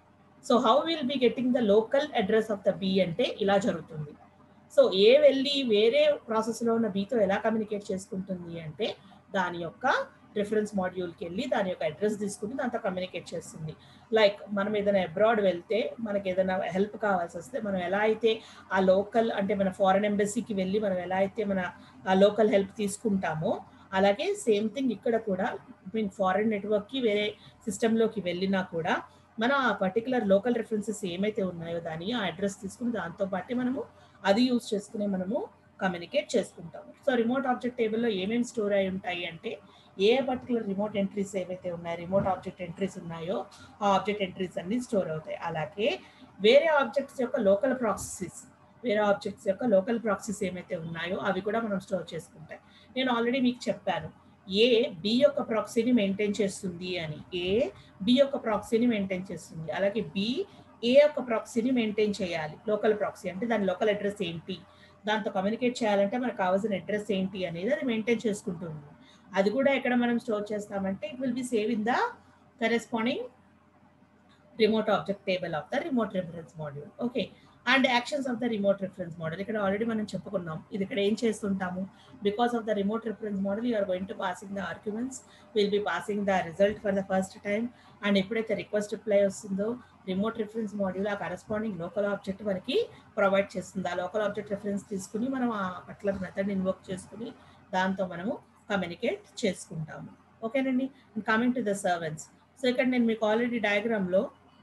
so how will be getting the local address of the B అంటే ఇలా జరుగుతుంది సో ఏ వెళ్ళి వేరే ప్రాసెస్లో ఉన్న బీతో ఎలా కమ్యూనికేట్ చేసుకుంటుంది అంటే దాని యొక్క రిఫరెన్స్ మాడ్యూల్కి వెళ్ళి దాని యొక్క అడ్రస్ తీసుకుని దాంతో కమ్యూనికేట్ చేస్తుంది లైక్ మనం ఏదైనా అబ్రాడ్ వెళ్తే మనకి ఏదైనా హెల్ప్ కావాల్సి వస్తే మనం ఎలా అయితే ఆ లోకల్ అంటే మన ఫారెన్ ఎంబసీకి వెళ్ళి మనం ఎలా అయితే మన ఆ లోకల్ హెల్ప్ తీసుకుంటామో అలాగే సేమ్ థింగ్ ఇక్కడ కూడా మీన్ ఫారెన్ నెట్వర్క్కి వేరే సిస్టంలోకి వెళ్ళినా కూడా మన ఆ పర్టికులర్ లోకల్ రెఫరెన్సెస్ ఏమైతే ఉన్నాయో దాని ఆ అడ్రస్ తీసుకుని దాంతో పాటు మనము అది యూజ్ చేసుకుని మనము కమ్యూనికేట్ చేసుకుంటాము సో రిమోట్ ఆబ్జెక్ట్ టేబుల్లో ఏమేమి స్టోర్ అయి ఉంటాయి అంటే ఏ పర్టికులర్ రిమోట్ ఎంట్రీస్ ఏవైతే ఉన్నాయో రిమోట్ ఆబ్జెక్ట్ ఎంట్రీస్ ఉన్నాయో ఆ ఆబ్జెక్ట్ ఎంట్రీస్ అన్ని స్టోర్ అవుతాయి అలాగే వేరే ఆబ్జెక్ట్స్ యొక్క లోకల్ ప్రాసెసెస్ వేరే ఆబ్జెక్ట్స్ యొక్క లోకల్ ప్రాక్సెస్ ఏమైతే ఉన్నాయో అవి కూడా మనం స్టోర్ చేసుకుంటాయి నేను ఆల్రెడీ మీకు చెప్పాను ఏ బి యొక్క ప్రాక్సీని మెయింటైన్ చేస్తుంది అని ఏ బి యొక్క ప్రాక్సీని మెయింటైన్ చేస్తుంది అలాగే బి ఏ యొక్క ప్రాక్సీని మెయింటైన్ చేయాలి లోకల్ ప్రాక్సీ అంటే దాని లోకల్ అడ్రస్ ఏంటి దాంతో కమ్యూనికేట్ చేయాలంటే మనకు కావాల్సిన అడ్రస్ ఏంటి అనేది అది మెయింటైన్ చేసుకుంటుంది అది కూడా ఎక్కడ మనం స్టోర్ చేస్తామంటే it will be save in the corresponding remote object table of the remote reference module okay and actions of the remote reference model ఇక్కడ ఆల్రెడీ మనం చెప్పుకున్నాం ఇది ఇక్కడ ఏం చేస్తుంటాము because of the remote reference model you're going to passing the arguments will be passing the result for the first time and ఎప్పుడైతే request reply వస్తుందో రిమోట్ రిఫరెన్స్ మోడ్యూల్ ఆ కరస్పాండింగ్ లోకల్ ఆబ్జెక్ట్ మనకి ప్రొవైడ్ చేస్తుంది ఆ local object reference తీసుకుని మనం ఆ particular method invoke చేసుకుని దాంతో మనము కమ్యూనికేట్ చేసుకుంటాము ఓకేనండి coming to the servants so ఇక్కడ నేను మీకు ఆల్రెడీ డయాగ్రామ్లో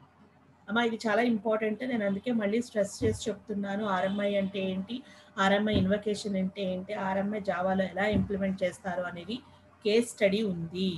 అమ్మా ఇది చాలా ఇంపార్టెంట్ నేను అందుకే మళ్ళీ స్ట్రెస్ చేసి చెప్తున్నాను ఆర్ఎంఐ అంటే ఏంటి ఆర్ఎంఐ ఇన్వకేషన్ అంటే ఏంటి ఆర్ఎంఐ జావాలో ఎలా ఇంప్లిమెంట్ చేస్తారు అనేది కేస్ స్టడీ ఉంది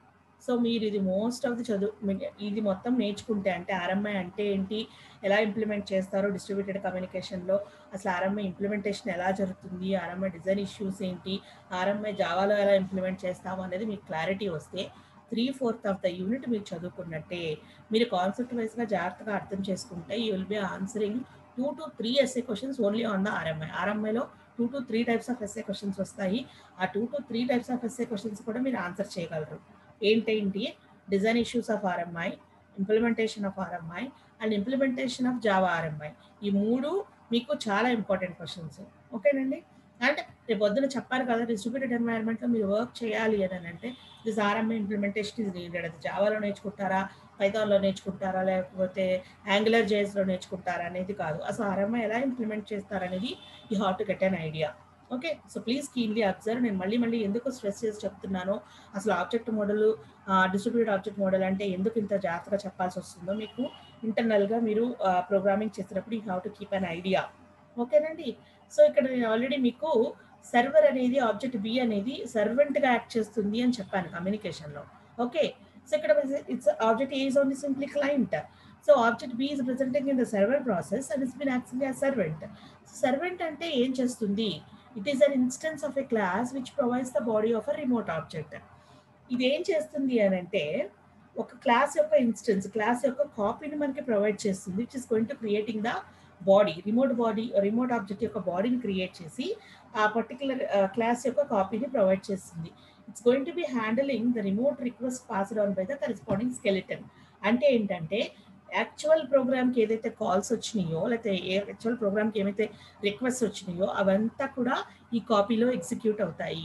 సో మీరు ఇది మోస్ట్ ఆఫ్ ది చదువు మీ- ఇది మొత్తం నేర్చుకుంటే అంటే ఆర్ఎంఐ అంటే ఏంటి ఎలా ఇంప్లిమెంట్ చేస్తారో డిస్ట్రిబ్యూటెడ్ కమ్యూనికేషన్లో అసలు ఆర్ఎంఐ ఇంప్లిమెంటేషన్ ఎలా జరుగుతుంది ఆర్ఎంఐ డిజైన్ ఇష్యూస్ ఏంటి ఆర్ఎంఐ జావాలో ఎలా ఇంప్లిమెంట్ చేస్తాము అనేది మీకు క్లారిటీ వస్తే three fourth of the unit మీరు చదువుకున్నట్టే మీరు కాన్సెప్ట్ వైజ్గా జాగ్రత్తగా అర్థం చేసుకుంటే you will be answering two to three SA questions only on the RMI ఆర్ఎంఐలో two to three types of SA questions వస్తాయి ఆ two to three types of SA questions కూడా మీరు ఆన్సర్ చేయగలరు ఏంటేంటి design issues of RMI implementation of RMI and implementation of Java RMI ఈ మూడు మీకు చాలా ఇంపార్టెంట్ క్వశ్చన్స్ ఓకేనండి అండ్ రేపు పొద్దున చెప్పారు కదా డిస్ట్రిబ్యూటెడ్ ఎన్వైరన్మెంట్లో మీరు వర్క్ చేయాలి అని అంటే this RMI implementation is needed అది జావాలో నేర్చుకుంటారా పైథాన్లో నేర్చుకుంటారా లేకపోతే యాంగులర్ జేస్లో నేర్చుకుంటారా అనేది కాదు అసలు ఆర్ఎంఐ ఎలా ఇంప్లిమెంట్ చేస్తారనేది you have to get an idea okay so please keenly observe నేను మళ్ళీ మళ్ళీ ఎందుకు స్ట్రెస్ చేసి చెప్తున్నానో అసలు object model distributed object model అంటే ఎందుకు ఇంత జాగ్రత్తగా చెప్పాల్సి వస్తుందో మీకు ఇంటర్నల్గా మీరు ప్రోగ్రామింగ్ చేసేటప్పుడు you have to keep an idea ఓకేనండి సో ఇక్కడ నేను ఆల్రెడీ మీకు సర్వర్ అనేది ఆబ్జెక్ట్ బి అనేది సర్వెంట్గా యాక్ట్ చేస్తుంది అని చెప్పాను కమ్యూనికేషన్లో ఓకే సో ఇక్కడ it's object A is only simply client so object B is presenting in the server process and it's been acting as servant servant అంటే ఏం చేస్తుంది it is an instance of a class which provides the body of a remote object ఇది ఏం చేస్తుంది అని అంటే ఒక class యొక్క ఇన్స్టెన్స్ క్లాస్ యొక్క కాపీని మనకి ప్రొవైడ్ చేస్తుంది which is going to creating the body remote body remote object యొక్క బాడీని క్రియేట్ చేసి ఆ పర్టికులర్ క్లాస్ యొక్క కాపీని ప్రొవైడ్ చేస్తుంది it's going to be handling the remote request passed on by the corresponding skeleton అంటే ఏంటంటే యాక్చువల్ ప్రోగ్రామ్కి ఏదైతే కాల్స్ వచ్చినాయో లేకపోతే ఏ యాక్చువల్ ప్రోగ్రామ్కి ఏమైతే రిక్వెస్ట్ వచ్చినాయో అవంతా కూడా ఈ కాపీలో ఎగ్జిక్యూట్ అవుతాయి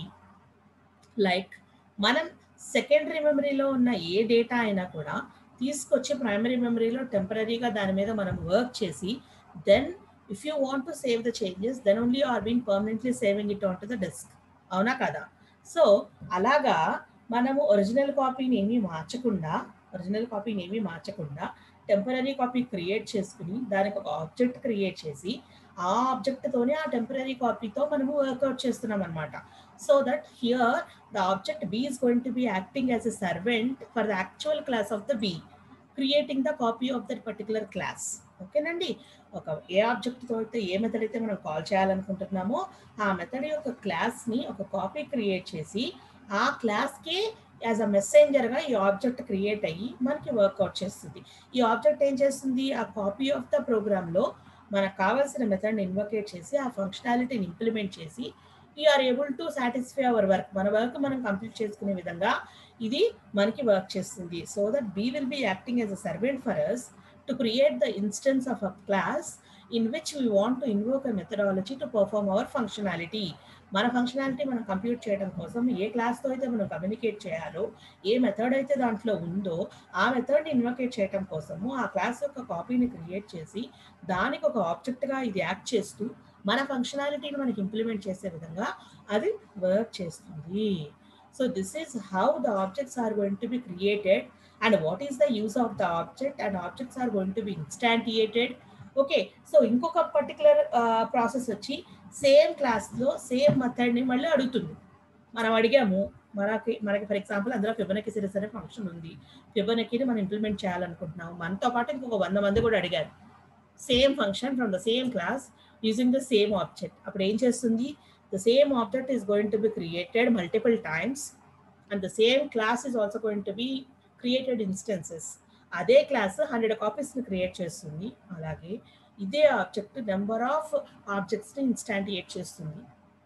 లైక్ మనం సెకండరీ మెమరీలో ఉన్న ఏ డేటా అయినా కూడా తీసుకొచ్చి ప్రైమరీ మెమరీలో టెంపరీగా దాని మీద మనం వర్క్ చేసి then if you want to save the changes then only are been permanently saving it on to the desk అవునా కదా సో అలాగా మనము ఒరిజినల్ కాపీని ఏమీ మార్చకుండా ఒరిజినల్ కాపీని ఏమీ మార్చకుండా టెంపరీ కాపీ క్రియేట్ చేసుకుని దానికి ఒక ఆబ్జెక్ట్ క్రియేట్ చేసి ఆ ఆబ్జెక్ట్తోనే ఆ టెంపరీ కాపీతో మనము వర్కౌట్ చేస్తున్నాం అనమాట so that here the object B is going to be acting as a servant for the actual class of the B creating the copy of that particular class ఓకేనండి ఒక ఏ ఆబ్జెక్ట్తో అయితే ఏ మెథడ్ అయితే మనం call చేయాలనుకుంటున్నామో ఆ method యొక్క క్లాస్ని ఒక copy create చేసి ఆ క్లాస్కే యాజ్ అ మెసెంజర్గా ఈ ఆబ్జెక్ట్ క్రియేట్ అయ్యి మనకి వర్కౌట్ చేస్తుంది ఈ ఆబ్జెక్ట్ ఏం చేస్తుంది ఆ కాపీ ఆఫ్ ద ప్రోగ్రామ్లో మనకు కావాల్సిన మెథడ్ని ఇన్వకేట్ చేసి ఆ ఫంక్షనాలిటీని ఇంప్లిమెంట్ చేసి are able to satisfy our work మన వర్క్ మనం కంప్లీట్ చేసుకునే విధంగా ఇది మనకి వర్క్ చేస్తుంది so that B will be acting as a servant for us to create the instance of a class in which we want to invoke a methodology to perform our functionality మన functionality మనం compute చేయడం కోసం ఏ క్లాస్తో అయితే మనం communicate చేయాలో ఏ method అయితే దాంట్లో ఉందో ఆ మెథడ్ని ఇన్వకేట్ చేయడం కోసము ఆ క్లాస్ యొక్క కాపీని క్రియేట్ చేసి దానికి ఒక ఆబ్జెక్ట్గా ఇది యాక్ట్ చేస్తూ మన ఫంక్షనాలిటీని మనకి ఇంప్లిమెంట్ చేసే విధంగా అది వర్క్ చేస్తుంది so this is how the objects are going to be created and what is the use of the object and objects are going to be instantiated okay so ఇంకొక particular process వచ్చి same క్లాస్లో same మెథడ్ని మళ్ళీ అడుగుతుంది మనం అడిగాము మనకి మనకి ఫర్ ఎగ్జాంపుల్ అందులో ఫిబనకి సిరీస్ అనే ఫంక్షన్ ఉంది ఫిబనకిని మనం ఇంప్లిమెంట్ చేయాలనుకుంటున్నాము మనతో పాటు ఇంకొక వంద మంది కూడా అడిగారు same function from the same class using the same object అప్పుడు ఏం చేస్తుంది the same object is going to be created multiple times and the same class is also going to be created instances అదే class hundred కాపీస్ని create చేస్తుంది అలాగే ఇదే object number of ఆబ్జెక్ట్స్ని instantiate చేస్తుంది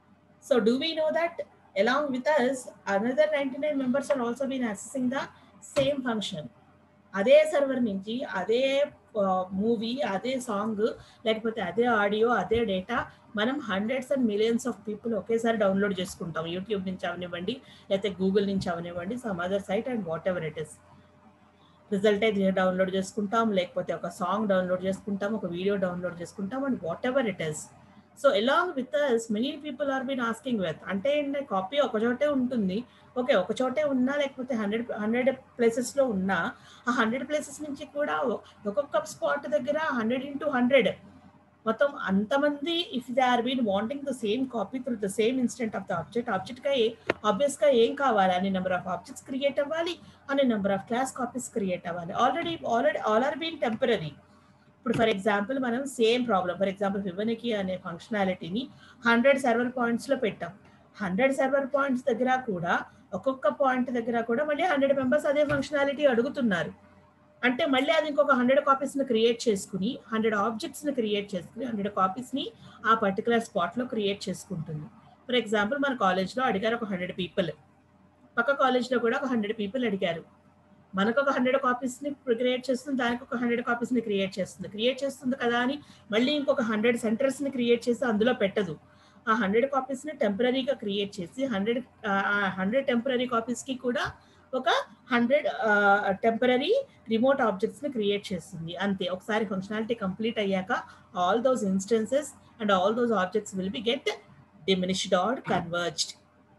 so do we know that along with us another ninety nine members are also been accessing the same function అదే server నుంచి అదే మూవీ అదే సాంగ్ లేకపోతే అదే ఆడియో అదే డేటా మనం hundreds and millions of people ఒకేసారి డౌన్లోడ్ చేసుకుంటాం యూట్యూబ్ నుంచి అవనివ్వండి లేకపోతే గూగుల్ నుంచి అవనివ్వండి some other site and whatever it is result అయితే డౌన్లోడ్ చేసుకుంటాం లేకపోతే ఒక సాంగ్ డౌన్లోడ్ చేసుకుంటాం ఒక వీడియో డౌన్లోడ్ చేసుకుంటాం and whatever it is so along with us many people are been asking with అంటే కాపీ ఒక చోటే ఉంటుంది ఓకే ఒక చోటే ఉన్నా లేకపోతే హండ్రెడ్ హండ్రెడ్ ప్లేసెస్లో ఉన్నా ఆ హండ్రెడ్ ప్లేసెస్ నుంచి కూడా ఒక్కొక్క స్పాట్ దగ్గర హండ్రెడ్ ఇంటూ హండ్రెడ్ మొత్తం అంతమంది if they are been wanting the same copy through the same instant of the object ఆబ్జెక్ట్గా ఏ ఆబ్వియస్గా ఏం కావాలి అనే నెంబర్ ఆఫ్ ఆబ్జెక్ట్స్ క్రియేట్ అవ్వాలి అనే number of class copies create అవ్వాలి already already all are been temporary ఇప్పుడు ఫర్ ఎగ్జాంపుల్ మనం సేమ్ ప్రాబ్లం ఫర్ ఎగ్జాంపుల్ ఫివనికి అనే ఫంక్షనాలిటీని హండ్రెడ్ సర్వర్ పాయింట్స్లో పెట్టాం హండ్రెడ్ సర్వర్ పాయింట్స్ దగ్గర కూడా ఒక్కొక్క పాయింట్ దగ్గర కూడా మళ్ళీ హండ్రెడ్ మెంబర్స్ అదే ఫంక్షనాలిటీ అడుగుతున్నారు అంటే మళ్ళీ అది ఇంకొక హండ్రెడ్ కాపీస్ని క్రియేట్ చేసుకుని హండ్రెడ్ ఆబ్జెక్ట్స్ని క్రియేట్ చేసుకుని హండ్రెడ్ కాపీస్ని ఆ పర్టికులర్ స్పాట్లో క్రియేట్ చేసుకుంటుంది ఫర్ ఎగ్జాంపుల్ మన కాలేజ్లో అడిగారు ఒక హండ్రెడ్ పీపుల్ పక్క కాలేజ్లో కూడా ఒక హండ్రెడ్ పీపుల్ అడిగారు మనకు ఒక హండ్రెడ్ కాపీస్ని క్రియేట్ చేస్తుంది దానికి ఒక హండ్రెడ్ కాపీస్ని క్రియేట్ చేస్తుంది క్రియేట్ చేస్తుంది కదా అని మళ్ళీ ఇంకొక హండ్రెడ్ సెంటర్స్ని క్రియేట్ చేసి అందులో పెట్టదు ఆ హండ్రెడ్ కాపీస్ని టెంపరీగా క్రియేట్ చేసి హండ్రెడ్ హండ్రెడ్ టెంపరీ కాపీస్కి కూడా ఒక హండ్రెడ్ టెంపరీ రిమోట్ ఆబ్జెక్ట్స్ని క్రియేట్ చేస్తుంది అంతే ఒకసారి ఫంక్షనాలిటీ కంప్లీట్ అయ్యాక all those instances and all those objects will be get diminished or converged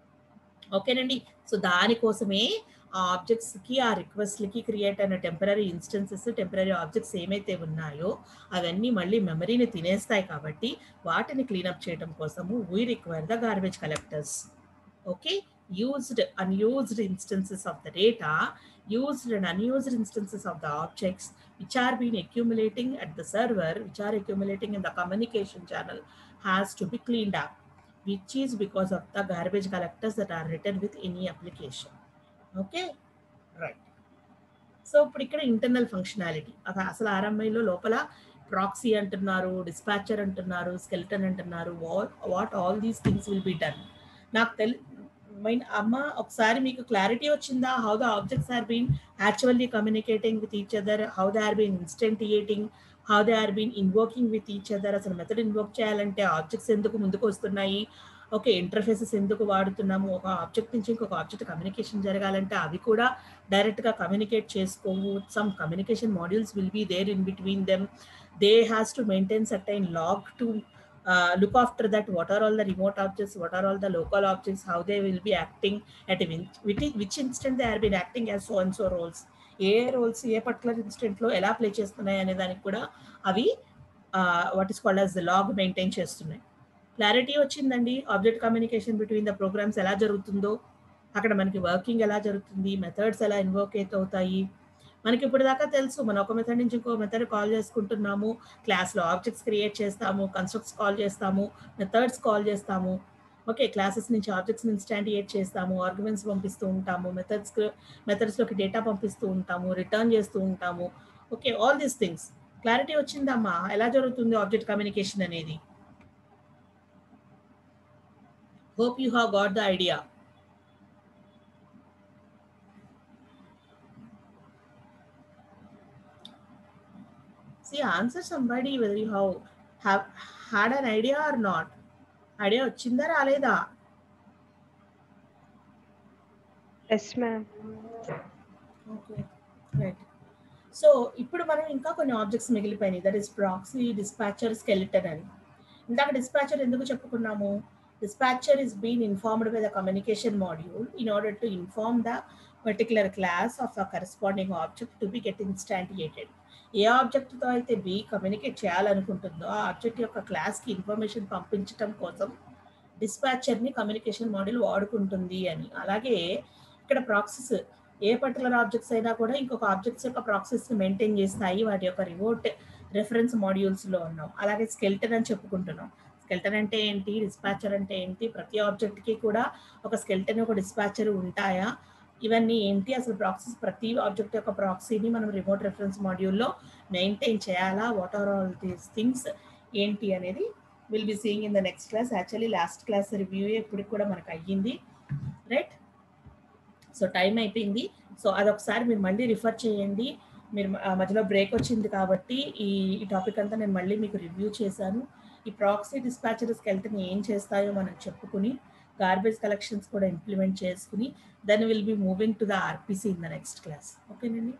ఓకేనండి సో దానికోసమే ఆ ఆబ్జెక్ట్స్కి ఆ రిక్వెస్ట్లకి క్రియేట్ అయిన టెంపరీ ఇన్స్టెన్సెస్ టెంపరీ ఆబ్జెక్ట్స్ ఏమైతే ఉన్నాయో అవన్నీ మళ్ళీ మెమరీని తినేస్తాయి కాబట్టి వాటిని క్లీనప్ చేయడం కోసము we require the garbage collectors okay used unused instances of the data used and unused instances of the objects which are being accumulating at the server which are accumulating in the communication channel has to be cleaned up which is because of the garbage collectors that are written with any application okay right so ఇప్పుడు ఇక్కడ internal functionality అసలు ఆర్ఎంఐలో లోపల proxy అంటున్నారు dispatcher అంటున్నారు skeleton అంటున్నారు what all these things will be done నాకు తెలి మైన్ అమ్మ ఒకసారి మీకు క్లారిటీ వచ్చిందా how the objects are been actually communicating with each other how they are been instantiating how they are been invoking with each other అసలు method invoke చేయాలంటే objects ఎందుకు ముందుకు వస్తున్నాయి ఓకే ఇంటర్ఫేసెస్ ఎందుకు వాడుతున్నాము ఒక ఆబ్జెక్ట్ నుంచి ఇంకొక ఆబ్జెక్ట్ కమ్యూనికేషన్ జరగాలంటే అవి కూడా డైరెక్ట్గా కమ్యూనికేట్ చేసుకోవు some communication modules will be there in between them they has to maintain certain log to uh, look after that what are all the remote objects what are all the local objects how they will be acting at which, which, which instant they are been acting as so and so roles ఏ roles ఏ particular ఇన్స్టెంట్లో ఎలా play చేస్తున్నాయి అనే దానికి కూడా అవి what is called as log maintain చేస్తున్నాయి క్లారిటీ వచ్చిందండి object communication between the programs ఎలా జరుగుతుందో అక్కడ మనకి వర్కింగ్ ఎలా జరుగుతుంది మెథడ్స్ ఎలా ఇన్వోకేట్ అవుతాయి మనకి ఇప్పుడు దాకా తెలుసు మనం ఒక మెథడ్ నుంచి ఇంకో మెథడ్ కాల్ చేసుకుంటున్నాము క్లాస్లో ఆబ్జెక్ట్స్ క్రియేట్ చేస్తాము కన్స్ట్రక్ట్స్ కాల్ చేస్తాము మెథడ్స్ కాల్ చేస్తాము ఓకే క్లాసెస్ నుంచి ఆబ్జెక్ట్స్ ఇన్స్టాంటియేట్ చేస్తాము ఆర్గ్యుమెంట్స్ పంపిస్తూ ఉంటాము మెథడ్స్ మెథడ్స్లోకి డేటా పంపిస్తూ ఉంటాము రిటర్న్ చేస్తూ ఉంటాము okay all these things clarity వచ్చిందమ్మా ఎలా జరుగుతుంది ఆబ్జెక్ట్ కమ్యూనికేషన్ అనేది hope you have got the idea see answer somebody whether you have have had an idea or not idea వచ్చిందా రాలేదా yes ma'am okay right so ఇప్పుడు మనం ఇంకా కొన్ని ఆబ్జెక్ట్స్ మిగిలిపోయినాయి that is proxy dispatcher skeleton అని ఇందాక డిస్పాచర్ ఎందుకు చెప్పుకున్నాము dispatcher is been informed by the communication module in order to inform the particular class of the corresponding object to be get instantiated ఏ ఆబ్జెక్ట్తో అయితే బి కమ్యూనికేట్ చేయాలనుకుంటుందో ఆ object యొక్క క్లాస్కి ఇన్ఫర్మేషన్ పంపించడం కోసం డిస్పాచర్ని కమ్యూనికేషన్ మాడ్యూల్ వాడుకుంటుంది అని అలాగే ఇక్కడ ప్రాక్సెస్ ఏ పర్టికులర్ ఆబ్జెక్ట్స్ అయినా కూడా ఇంకొక ఆబ్జెక్ట్స్ యొక్క ప్రాక్సెస్ని మెయింటైన్ చేస్తాయి వాటి యొక్క రిమోట్ రెఫరెన్స్ మాడ్యూల్స్లో ఉన్నాం అలాగే స్కెల్టన్ అని చెప్పుకుంటున్నాం స్కెల్టన్ అంటే ఏంటి డిస్పాచర్ అంటే ఏంటి ప్రతి ఆబ్జెక్ట్కి కూడా ఒక స్కెల్టన్ ఒక డిస్పాచర్ ఉంటాయా ఇవన్నీ ఏంటి అసలు ప్రాక్సీస్ ప్రతి ఆబ్జెక్ట్ యొక్క ప్రాక్సీని మనం రిమోట్ రెఫరెన్స్ మాడ్యూల్లో మెయింటైన్ చేయాలా what are all these things ఏంటి అనేది will be seeing in the next class actually last class review ఇప్పటికి కూడా మనకు అయ్యింది రైట్ సో టైం అయిపోయింది సో అదొకసారి మీరు మళ్ళీ రిఫర్ చేయండి మీరు ఆ మధ్యలో బ్రేక్ వచ్చింది కాబట్టి ఈ ఈ టాపిక్ అంతా నేను మళ్ళీ మీకు రివ్యూ చేశాను ఈ ప్రాక్సీ డిస్పాచర్స్కి వెళ్తే ఏం చేస్తాయో మనం చెప్పుకుని గార్బేజ్ కలెక్షన్స్ కూడా ఇంప్లిమెంట్ చేసుకుని then will be moving to the RPC in the next class ఓకేనండి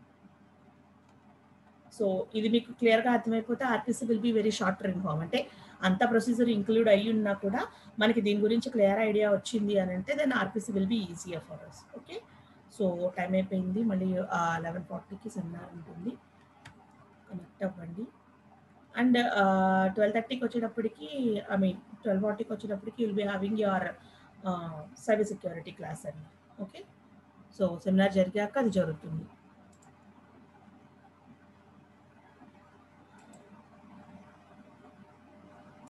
సో ఇది మీకు క్లియర్గా అర్థమైపోతే RPC will be very short run form అంటే అంత ప్రొసీజర్ ఇంక్లూడ్ అయ్యి ఉన్నా కూడా మనకి దీని గురించి క్లియర్ ఐడియా వచ్చింది అని అంటే then RPC will be easier for us okay so time అయిపోయింది మళ్ళీ లెవెన్ ఫార్టీకి సెమినార్ ఉంటుంది కనెక్ట్ అవ్వండి అండ్ ట్వెల్వ్ థర్టీకి వచ్చేటప్పటికి ఐ మీన్ ట్వెల్వ్ ఫార్టీకి వచ్చేటప్పటికి will be having your cyber security class అండి ఓకే సో సెమినార్ జరిగాక అది జరుగుతుంది